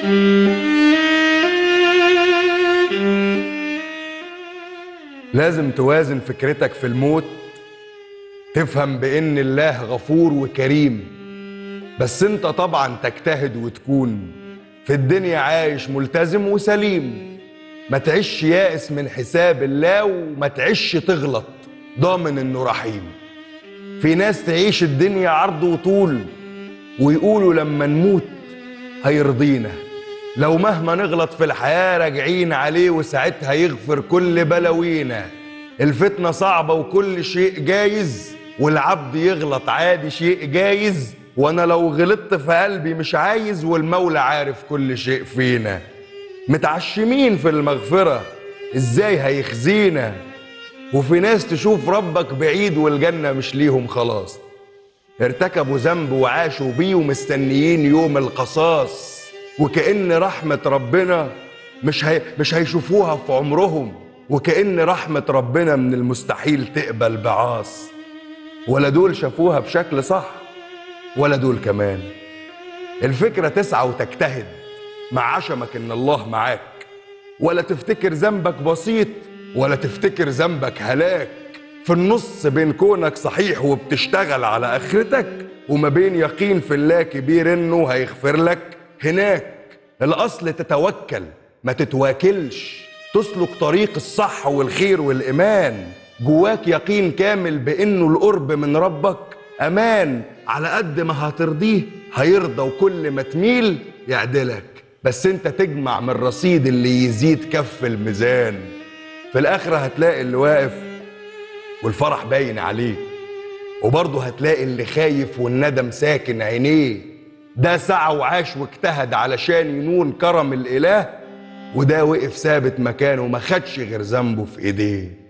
لازم توازن فكرتك في الموت تفهم بان الله غفور وكريم بس انت طبعا تجتهد وتكون في الدنيا عايش ملتزم وسليم ما تعيش يائس من حساب الله وما تعيش تغلط ضامن انه رحيم في ناس تعيش الدنيا عرض وطول ويقولوا لما نموت هيرضينا لو مهما نغلط في الحياة راجعين عليه وساعتها يغفر كل بلاوينا الفتنة صعبة وكل شيء جايز والعبد يغلط عادي شيء جايز وانا لو غلطت في قلبي مش عايز والمولى عارف كل شيء فينا متعشمين في المغفرة ازاي هيخزينا وفي ناس تشوف ربك بعيد والجنة مش ليهم خلاص ارتكبوا ذنب وعاشوا بيه ومستنيين يوم القصاص وكأن رحمة ربنا مش هي مش هيشوفوها في عمرهم وكأن رحمة ربنا من المستحيل تقبل بعاص ولا دول شافوها بشكل صح ولا دول كمان الفكرة تسعى وتجتهد مع عشمك ان الله معاك ولا تفتكر ذنبك بسيط ولا تفتكر ذنبك هلاك في النص بين كونك صحيح وبتشتغل على اخرتك وما بين يقين في الله كبير انه هيغفر لك هناك الاصل تتوكل ما تتواكلش تسلك طريق الصح والخير والايمان جواك يقين كامل بانه القرب من ربك امان على قد ما هترضيه هيرضى وكل ما تميل يعدلك بس انت تجمع من الرصيد اللي يزيد كف الميزان في الاخرة هتلاقي اللي واقف والفرح باين عليه وبرضه هتلاقي اللي خايف والندم ساكن عينيه ده سعى وعاش واجتهد علشان ينون كرم الاله وده وقف ثابت مكانه ما خدش غير ذنبه في ايديه